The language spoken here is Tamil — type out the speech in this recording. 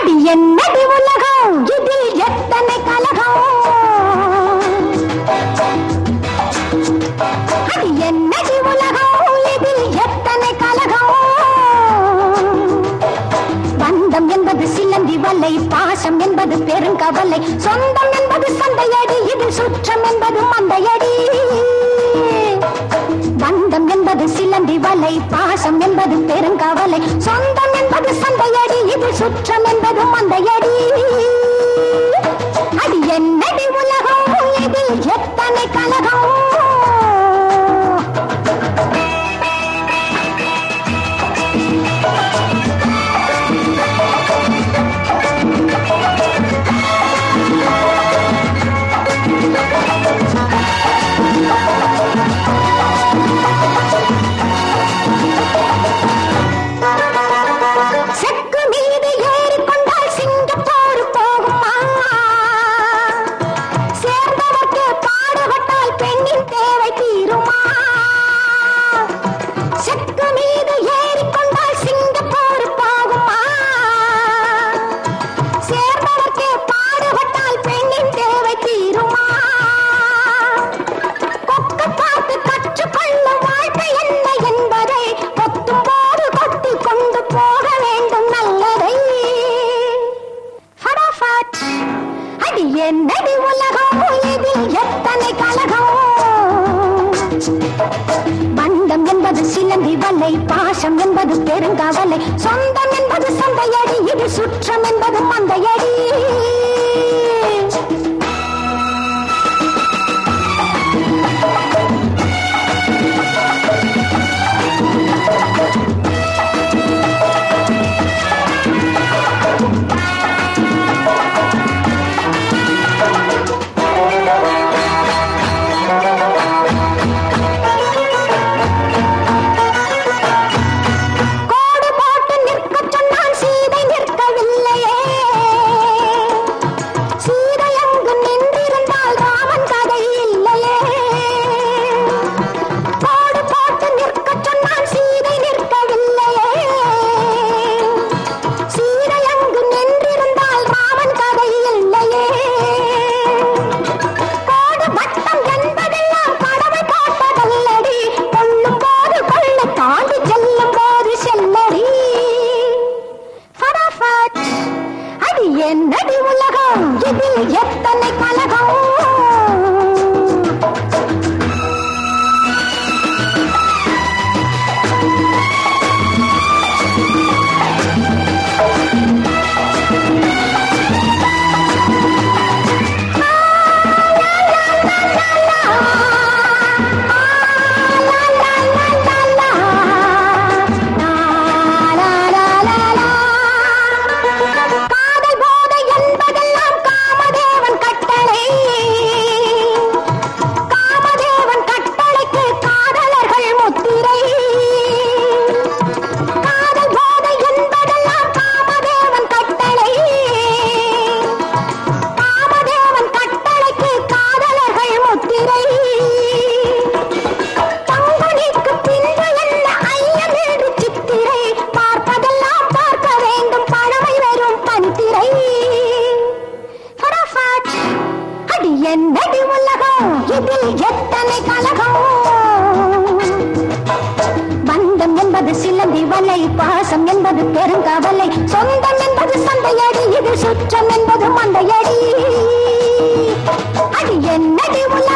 அடி என்னடி உலகம் இதில் எத்தனை கலகம் அடி என்னடி உலகம் இதில் எத்தனை கலகம் பந்தம் என்பது சிலந்தி வலை பாசம் என்பது பெருங்கவலை சொந்தம் என்பது சந்தையடி இதில் சுற்றம் என்பது மந்தையடி பந்தம் என்பது சிலந்தி வலை பாசம் என்பது பெருங்கவலை சொந்தம் என்பது சந்தையடி இதில் சுற்றம் என்பது மந்தையடி அடி என்னடி உலகம் இதில் எத்தனை கலகம் செக்கு மீது ஏறிக்கொண்டால் சிங்கப்பூர் போகுமா சேர்ந்தவர்க்கு பாடுபட்டால் பெண்ணின் தேவை தீருமா செக்கு மீது ஏறிக்கொண்டால் சிங்கப்பூர் போகுமா சேர்ந்தவர்க்கு பாடுபட்டால் பெண்ணின் தேவை தீருமா கொக்கு பார்த்து கற்றுக்கொள்ளும் வாழ்க்கை என்ன என்பதை கொத்தும் போது கொத்தி கொண்டு போக வேண்டும் நல்லதை ஃபடாஃபட். அடி என்னடி உலகம் இதில் எத்தனை கலகம் பந்தம் என்பது சிலந்தி வலை பாசம் என்பது பெருங்கவலை சொந்தம் என்பது சந்தையடி இது சுற்றம் என்பது மந்தையடி கோடு போட்டு நிற்கச் சொன்னால் சீதை நிற்கவில்லையே சீதை அங்கு நின்றிருந்தால் ராமன் கதை இல்லையே கோடு போட்டு நிற்கச் சொன்னால் சீதை நிற்கவில்லையே சீதை அங்கு நின்றிருந்தால் ராமன் கதை இல்லையே கோடு வட்டம் என்பதெல்லாம் கடவுள் போட்டதல்லடி கொள்ளும் போது கொள்ளை தாண்டி செல்லும் போது செல்லடி ஃபடாஃபட். அடி என்னடி உலகம் இதில் எத்தனை கலகம் காதல் போதை என்பதெல்லாம் காமதேவன் கட்டளை காமதேவன் கட்டளைக்கு காதலர்கள் முத்திரை காதல் போதை என்பதெல்லாம் காமதேவன் கட்டளை காமதேவன் கட்டளைக்கு காதலர்கள் முத்திரை பங்குனிக்கு பின்பு என்ன ஐயம் என்று சித்திரை பார்ப்பதெல்லாம் பார்க்க வேண்டும் பழமை வரும் பன்திரை ஃபடாஃபட். அடி என்னடி உலகம் இதில் எத்தனை கலகம் பந்தம் என்பது சிலந்தி வலை பாசம் என்பது பெருங்கவலை சொந்தம் என்பது சந்தையடி இது சுற்றம் என்பது மந்தையடி அடி என்னடி உலகம்